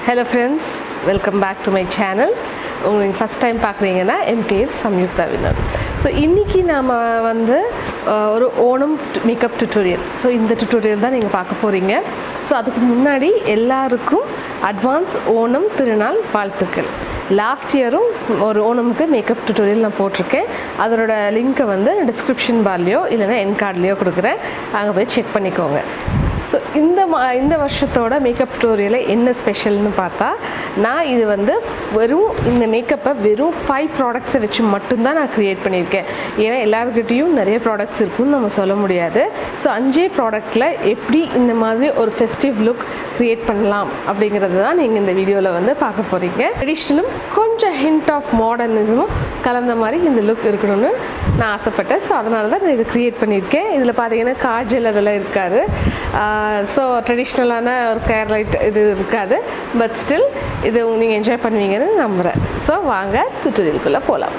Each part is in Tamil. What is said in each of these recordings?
hello friends welcome back to my channel உங்களுக்கு ஃபஸ்ட் டைம் பார்க்குறீங்கன்னா என் பேர் சம்யுக்தா வினோத் ஸோ இன்றைக்கி நாம் வந்து அஹ், ஒரு ஓணம் மேக்கப் டுட்டோரியல் ஸோ இந்த டுட்டோரியல் தான் நீங்கள் பார்க்க போகிறீங்க ஸோ அதுக்கு முன்னாடி எல்லாருக்கும் அட்வான்ஸ் ஓணம் திருநாள் வாழ்த்துக்கள் லாஸ்ட் இயரும் ஒரு ஓணமுக்கு மேக்கப் டுட்டோரியல் நான் போட்டிருக்கேன் அதோட லிங்க்கை வந்து டிஸ்கிரிப்ஷன் பார்லேயோ இல்லைன்னா என் கார்ட்லேயோ கொடுக்குறேன் அங்கே போய் செக் பண்ணிக்கோங்க ஸோ இந்த மா இந்த வருஷத்தோட மேக்கப் டுட்டோரியலில் என்ன ஸ்பெஷல்னு பார்த்தா நான் இது வந்து வெறும் இந்த மேக்கப்பை வெறும் ஃபைவ் ப்ராடக்ட்ஸை வச்சு மட்டும்தான் நான் க்ரியேட் பண்ணியிருக்கேன் ஏன்னா எல்லாருக்கிட்டேயும் நிறைய ப்ராடக்ட்ஸ் இருக்குன்னு நம்ம சொல்ல முடியாது ஸோ அஞ்சே ப்ராடக்ட்டில் எப்படி இந்த மாதிரி ஒரு ஃபெஸ்டிவ் லுக் க்ரியேட் பண்ணலாம் அப்படிங்கிறது தான் நீங்கள் இந்த வீடியோவில் வந்து பார்க்க போகிறீங்க ட்ரெடிஷ்னலும் கொஞ்சம் ஹிண்ட் ஆஃப் மாடர்னிசமும் கலந்த மாதிரி இந்த லுக் இருக்கணும்னு நான் ஆசைப்பட்டேன் ஸோ அதனால தான் நான் இது க்ரியேட் பண்ணியிருக்கேன் இதில் பார்த்தீங்கன்னா காஜல் அதெல்லாம் இருக்காது ஸோ ட்ரெடிஷ்னலான ஒரு கேர் லைட் இது இருக்காது பட் ஸ்டில் இது நீங்கள் என்ஜாய் பண்ணுவீங்கன்னு நம்புகிறேன் ஸோ வாங்க டுட்டோரியலுக்குள்ளே போகலாம்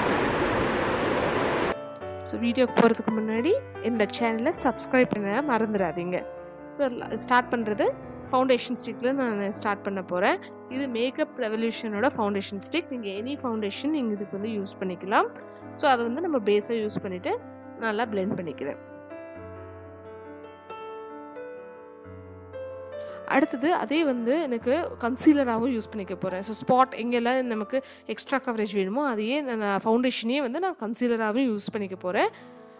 ஸோ வீடியோக்கு போகிறதுக்கு முன்னாடி என்னோட சேனலை சப்ஸ்கிரைப் பண்ண மறந்துடாதீங்க ஸோ ஸ்டார்ட் பண்ணுறது ஃபவுண்டேஷன் ஸ்டிக்கில் நான் ஸ்டார்ட் பண்ண போகிறேன் இது மேக்கப் ரெவல்யூஷனோட ஃபவுண்டேஷன் ஸ்டிக் நீங்கள் எனி ஃபவுண்டேஷன் நீங்கள் இதுக்கு வந்து யூஸ் பண்ணிக்கலாம் ஸோ அதை வந்து நம்ம பேஸாக யூஸ் பண்ணிவிட்டு நல்லா blend பண்ணிக்கிறேன் அடுத்தது அதே வந்து எனக்கு கன்சீலராகவும் யூஸ் பண்ணிக்க போகிறேன் ஸோ ஸ்பாட் எங்கெல்லாம் நமக்கு எக்ஸ்ட்ரா கவரேஜ் வேணுமோ அதையே நான் ஃபவுண்டேஷனையே வந்து நான் கன்சீலராகவும் யூஸ் பண்ணிக்க போகிறேன்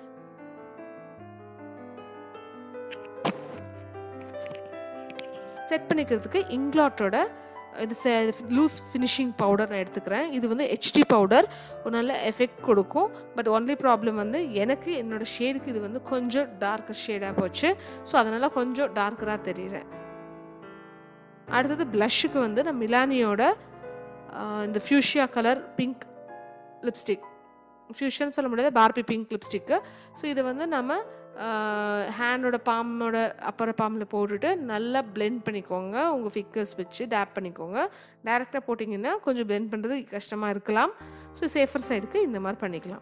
செட் பண்ணிக்கிறதுக்கு இங்லாட்டோட இது லூஸ் ஃபினிஷிங் பவுடர் நான் எடுத்துக்கிறேன் இது வந்து ஹெச்டி பவுடர் ஒரு நல்ல எஃபெக்ட் கொடுக்கும் பட் ஒன்லி ப்ராப்ளம் வந்து எனக்கு என்னோட ஷேடுக்கு இது வந்து கொஞ்சம் டார்க்கர் ஷேடாக போச்சு ஸோ அதனால் கொஞ்சம் டார்க்கராக தெரியுறேன் அடுத்தது ப்ளஷ்ஷுக்கு வந்து நான் மிலானியோட ஆஹ், இந்த fuchsia colour pink lipstick fusion சொல்ல முடியாது பார்பி பிங்க் லிப்ஸ்டிக்கு ஸோ இதை வந்து நம்ம ஹேண்டோட பாமோட அப்பற பாம்பில் போட்டுட்டு நல்லா blend பண்ணிக்கோங்க உங்கள் ஃபிங்கர்ஸ் வச்சு டேப் பண்ணிக்கோங்க டைரெக்டாக போட்டிங்கன்னா கொஞ்சம் blend பண்ணுறது கஷ்டமாக இருக்கலாம் ஸோ சேஃபர் சைடுக்கு இந்த மாதிரி பண்ணிக்கலாம்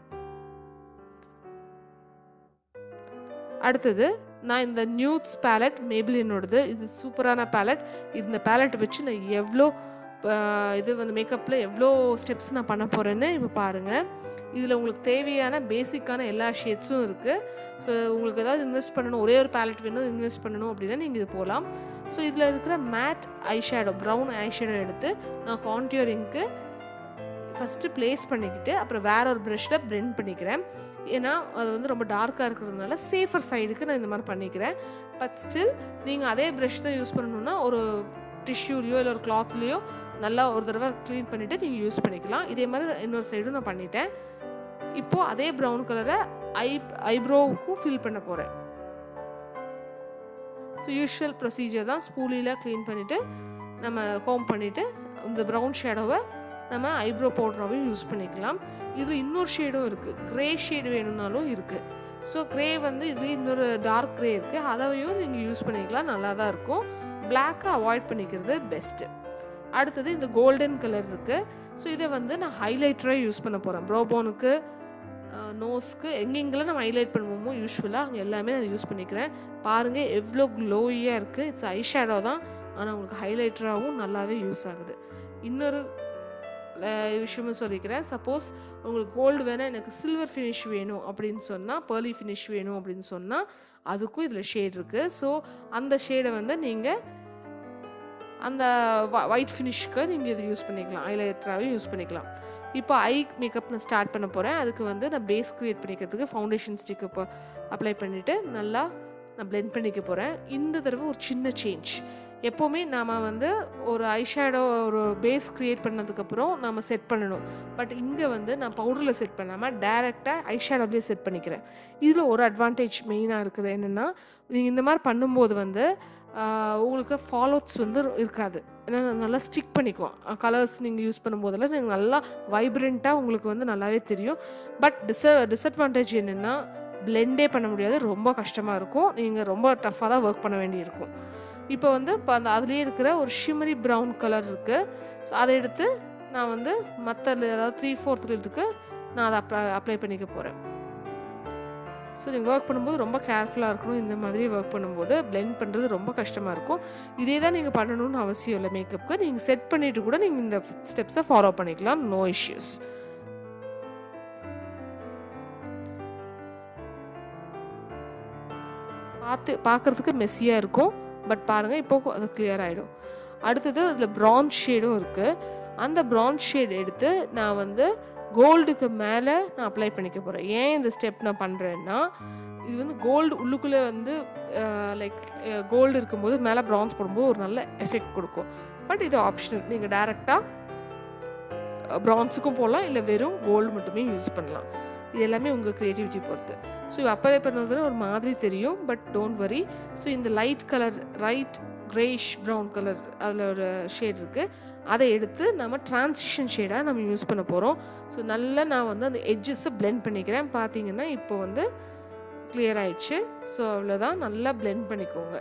அடுத்தது நான் இந்த நியூட்ஸ் பேலட் மேபிளினோடது இது சூப்பரான பேலட் இந்த பேலட் வச்சு நான் எவ்வளோ ஆஹ், இது வந்து மேக்கப்பில் எவ்வளோ ஸ்டெப்ஸ் நான் பண்ண போகிறேன்னு இப்போ பாருங்கள் இதில் உங்களுக்கு தேவையான பேசிக்கான எல்லா ஷேட்ஸும் இருக்குது ஸோ உங்களுக்கு ஏதாவது இன்வெஸ்ட் பண்ணணும் ஒரே ஒரு பேலட் வேணும் இன்வெஸ்ட் பண்ணணும் அப்படின்னா நீங்கள் இது போகலாம் ஸோ இதில் இருக்கிற matte eye shadow brown eye shadow எடுத்து நான் கான்டியூரிங்க்கு ஃபஸ்ட்டு ப்ளேஸ் பண்ணிக்கிட்டு அப்புறம் வேற ஒரு ப்ரஷில் blend பண்ணிக்கிறேன் ஏன்னா அது வந்து ரொம்ப டார்க்காக இருக்கிறதுனால சேஃபர் சைடுக்கு நான் இந்த மாதிரி பண்ணிக்கிறேன் பட் ஸ்டில் நீங்கள் அதே ப்ரஷ் தான் யூஸ் பண்ணணுன்னா ஒரு டிஷ்யூலையோ இல்லை ஒரு கிளாத்லேயோ நல்லா ஒரு தடவை க்ளீன் பண்ணிவிட்டு நீங்கள் யூஸ் பண்ணிக்கலாம் இதே மாதிரி இன்னொரு சைடும் நான் பண்ணிட்டேன் இப்போது அதே ப்ரௌன் கலரை ஐ ஐப்ரோவுக்கும் ஃபில் பண்ண போகிறேன் ஸோ யூஷுவல் ப்ரொசீஜர் தான் ஸ்பூலியில் க்ளீன் பண்ணிவிட்டு நம்ம ஹோம் பண்ணிவிட்டு இந்த ப்ரௌன் ஷேடோவை நம்ம ஐப்ரோ பவுடராகவும் யூஸ் பண்ணிக்கலாம் இதில் இன்னொரு ஷேடும் இருக்குது க்ரே ஷேடு வேணும்னாலும் இருக்குது ஸோ க்ரே வந்து இதுலேயும் இன்னொரு டார்க் க்ரே இருக்குது அதையும் நீங்கள் யூஸ் பண்ணிக்கலாம் நல்லா தான் இருக்கும் பிளாக்கை அவாய்ட் பண்ணிக்கிறது பெஸ்ட்டு அடுத்தது இந்த கோல்டன் கலர் இருக்குது ஸோ இதை வந்து நான் ஹைலைட்டராக யூஸ் பண்ண போகிறேன் ப்ரோபோனுக்கு நோஸ்க்கு எங்கெங்கெல்லாம் நம்ம ஹைலைட் பண்ணுவோமோ யூஸ்வலாக அங்கே எல்லாமே நான் யூஸ் பண்ணிக்கிறேன் பாருங்கள் எவ்வளோ க்ளோயியாக இருக்குது இட்ஸ் ஐ ஷேடோ தான் ஆனால் உங்களுக்கு ஹைலைட்டராகவும் நல்லாவே யூஸ் ஆகுது இன்னொரு அஹ், விஷயமும் சொல்லிக்கிறேன் சப்போஸ் உங்களுக்கு கோல்டு வேணால் எனக்கு சில்வர் ஃபினிஷ் வேணும் அப்படின்னு சொன்னால் பேர்லி ஃபினிஷ் வேணும் அப்படின்னு சொன்னால் அதுக்கும் இதில் ஷேட் இருக்குது ஸோ அந்த ஷேடை வந்து நீங்கள் அந்த ஒயிட் ஃபினிஷ்க்கு நீங்கள் இது யூஸ் பண்ணிக்கலாம் ஹைலைட்டராகவே யூஸ் பண்ணிக்கலாம் இப்போ ஐ மேக்கப் நான் ஸ்டார்ட் பண்ண போகிறேன் அதுக்கு வந்து நான் பேஸ் க்ரியேட் பண்ணிக்கிறதுக்கு ஃபவுண்டேஷன் ஸ்டிக் இப்போ அப்ளை பண்ணிவிட்டு நல்லா நான் blend பண்ணிக்க போகிறேன் இந்த தடவை ஒரு சின்ன சேஞ்ச் எப்போவுமே நாம் வந்து ஒரு ஐஷேடோ ஒரு பேஸ் க்ரியேட் பண்ணதுக்கப்புறம் நம்ம செட் பண்ணணும் பட் இங்கே வந்து நான் பவுடரில் செட் பண்ணாமல் டேரெக்டாக ஐஷேடோலேயே செட் பண்ணிக்கிறேன் இதில் ஒரு அட்வான்டேஜ் மெயினாக இருக்குது என்னென்னா நீங்கள் இந்த மாதிரி பண்ணும்போது வந்து ஆஹ், உங்களுக்கு ஃபாலோட்ஸ் வந்து இருக்காது ஏன்னா நல்லா ஸ்டிக் பண்ணிக்கும் கலர்ஸ் நீங்கள் யூஸ் பண்ணும்போதெல்லாம் நீங்கள் நல்லா வைப்ரண்ட்டாக உங்களுக்கு வந்து நல்லாவே தெரியும் பட் டிஸ டிஸ்அட்வான்டேஜ் என்னென்னா பிளெண்டே பண்ண முடியாது ரொம்ப கஷ்டமாக இருக்கும் நீங்கள் ரொம்ப டஃப்பாக தான் ஒர்க் பண்ண வேண்டியிருக்கும் இப்போ வந்து இப்போ அந்த அதுலேயே இருக்கிற ஒரு ஷிமரி ப்ரௌன் கலர் இருக்குது ஸோ அதை எடுத்து நான் வந்து மற்ற அதாவது த்ரீ ஃபோர்த் லிட்டுக்கு நான் அதை அப்ளை அப்ளை பண்ணிக்க போகிறேன் ஸோ நீங்கள் ஒர்க் பண்ணும்போது ரொம்ப கேர்ஃபுல்லாக இருக்கணும் இந்த மாதிரி ஒர்க் பண்ணும்போது blend பண்ணுறது ரொம்ப கஷ்டமாக இருக்கும் இதே தான் நீங்கள் பண்ணணும்னு அவசியம் இல்லை மேக்கப்புக்கு நீங்கள் செட் பண்ணிவிட்டு கூட நீங்கள் இந்த ஸ்டெப்ஸை ஃபாலோ பண்ணிக்கலாம் நோ இஷ்யூஸ் பார்த்து பார்க்குறதுக்கு மெஸ்ஸியாக இருக்கும் பட் பாருங்கள் இப்போ அது clear ஆகிடும் அடுத்தது அதில் ப்ரான்ஸ் ஷேடும் இருக்குது அந்த ப்ரான்ஸ் ஷேட் எடுத்து நான் வந்து கோல்டுக்கு மேலே நான் அப்ளை பண்ணிக்க போகிறேன் ஏன் இந்த ஸ்டெப் நான் பண்ணுறேன்னா இது வந்து கோல்டு உள்ளுக்குள்ளே வந்து லைக் கோல்டு இருக்கும்போது மேலே ப்ரான்ஸ் போடும்போது ஒரு நல்ல எஃபெக்ட் கொடுக்கும் பட் இது ஆப்ஷனல் நீங்கள் டேரெக்டாக ப்ரான்ஸுக்கும் போடலாம் இல்லை வெறும் கோல்டு மட்டுமே யூஸ் பண்ணலாம் இது எல்லாமே உங்கள் க்ரியேட்டிவிட்டி பொறுத்து ஸோ அப்ளை பண்ணுறது ஒரு மாதிரி தெரியும் பட் டோன்ட் வரி ஸோ இந்த லைட் கலர் ரைட் க்ரேஷ் ப்ரௌன் கலர் அதில் ஒரு ஷேட் இருக்குது அதை எடுத்து நம்ம டிரான்சிஷன் ஷேடாக நம்ம யூஸ் பண்ண போகிறோம் ஸோ நல்லா நான் வந்து அந்த எட்ஜஸை blend பண்ணிக்கிறேன் பார்த்தீங்கன்னா இப்போ வந்து கிளியர் ஆயிடுச்சு ஸோ அவ்வளோதான் நல்லா blend பண்ணிக்கோங்க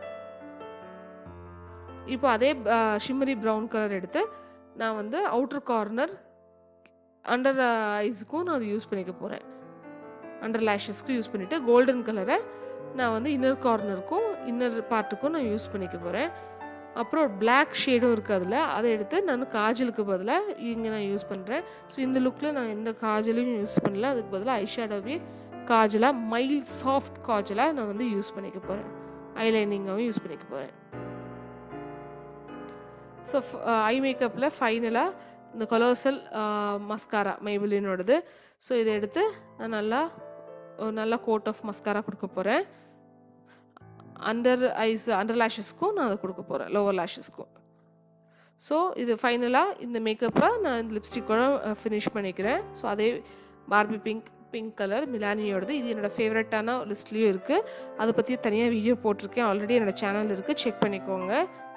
இப்போ அதே ஷிம்மரி ப்ரௌன் கலர் எடுத்து நான் வந்து அவுட்டர் கார்னர் அண்டர் ஐஸுக்கும் நான் அதை யூஸ் பண்ணிக்க போகிறேன் அண்டர் லேஷஸ்க்கும் யூஸ் பண்ணிவிட்டு கோல்டன் கலரை நான் வந்து இன்னர் கார்னருக்கும் இன்னர் பார்ட்டுக்கும் நான் யூஸ் பண்ணிக்க போகிறேன் அப்புறம் ஒரு பிளாக் ஷேடும் இருக்குது அதில் அதை எடுத்து நான் காஜலுக்கு பதிலாக இங்கே நான் யூஸ் பண்ணுறேன் ஸோ இந்த லுக்கில் நான் எந்த காஜலையும் யூஸ் பண்ணல அதுக்கு பதிலாக ஐஷேடோவே காஜலாக மைல்ட் சாஃப்ட் காஜலாக நான் வந்து யூஸ் பண்ணிக்க போகிறேன் ஐலைனிங்காகவும் யூஸ் பண்ணிக்க போகிறேன் ஸோ ஐ மேக்கப்பில் ஃபைனலாக இந்த கொலோசல் மஸ்காரா மைபிலினோடது ஸோ இதை எடுத்து நான் நல்லா ஒரு நல்ல கோட் ஆஃப் மஸ்காரா கொடுக்க போகிறேன் அண்டர் ஐஸ் அண்டர் லேஷஸ்க்கும் நான் அதை கொடுக்க போகிறேன் லோவர் லேஷஸ்க்கும் ஸோ இது ஃபைனலாக இந்த மேக்கப்பை நான் இந்த லிப்ஸ்டிக்கோட ஃபினிஷ் பண்ணிக்கிறேன் ஸோ அதே பார்பி பிங்க் பிங்க் கலர் மிலானியோடது இது என்னோடய ஃபேவரட்டான லிஸ்ட்லேயும் இருக்குது அதை பற்றி தனியாக வீடியோ போட்டிருக்கேன் ஆல்ரெடி என்னோடய சேனல் இருக்குது செக் பண்ணிக்கோங்க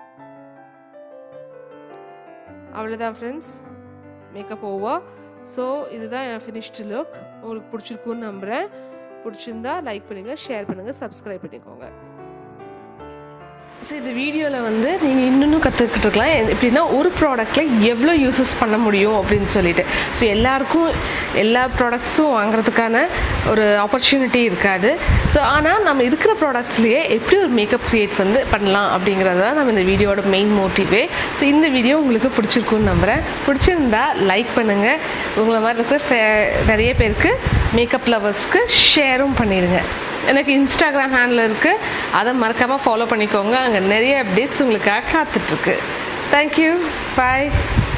அவ்வளோதான் ஃப்ரெண்ட்ஸ் மேக்கப் ஓவர் ஸோ இதுதான் என் ஃபினிஷ்டு லுக் உங்களுக்கு பிடிச்சிருக்குன்னு நம்புகிறேன் பிடிச்சிருந்தா லைக் பண்ணுங்கள் ஷேர் பண்ணுங்கள் சப்ஸ்கிரைப் பண்ணிக்கோங்க ஸோ இந்த வீடியோவில் வந்து நீங்கள் இன்னும் கற்றுக்கிட்டு இருக்கலாம் எப்படின்னா ஒரு ப்ராடக்ட்டில் எவ்வளோ யூசஸ் பண்ண முடியும் அப்படின்னு சொல்லிட்டு ஸோ எல்லாருக்கும் எல்லா ப்ராடக்ட்ஸும் வாங்குறதுக்கான ஒரு ஆப்பர்ச்சுனிட்டி இருக்காது ஸோ ஆனால் நம்ம இருக்கிற ப்ராடக்ட்ஸ்லேயே எப்படி ஒரு மேக்கப் க்ரியேட் வந்து பண்ணலாம் அப்படிங்கிறது தான் நம்ம இந்த வீடியோட மெயின் மோட்டிவே ஸோ இந்த வீடியோ உங்களுக்கு பிடிச்சிருக்குன்னு நம்புகிறேன் பிடிச்சிருந்தா லைக் பண்ணுங்கள் உங்களை மாதிரி இருக்கிற ஃபே- நிறைய பேருக்கு மேக்கப் லவர்ஸ்க்கு ஷேரும் பண்ணிடுங்க எனக்கு இன்ஸ்டாகிராம் ஹேண்டில் இருக்குது அதை மறக்காமல் ஃபாலோ பண்ணிக்கோங்க அங்கே நிறைய அப்டேட்ஸ் உங்களுக்காக காத்துட்ருக்கு தேங்க்யூ பாய்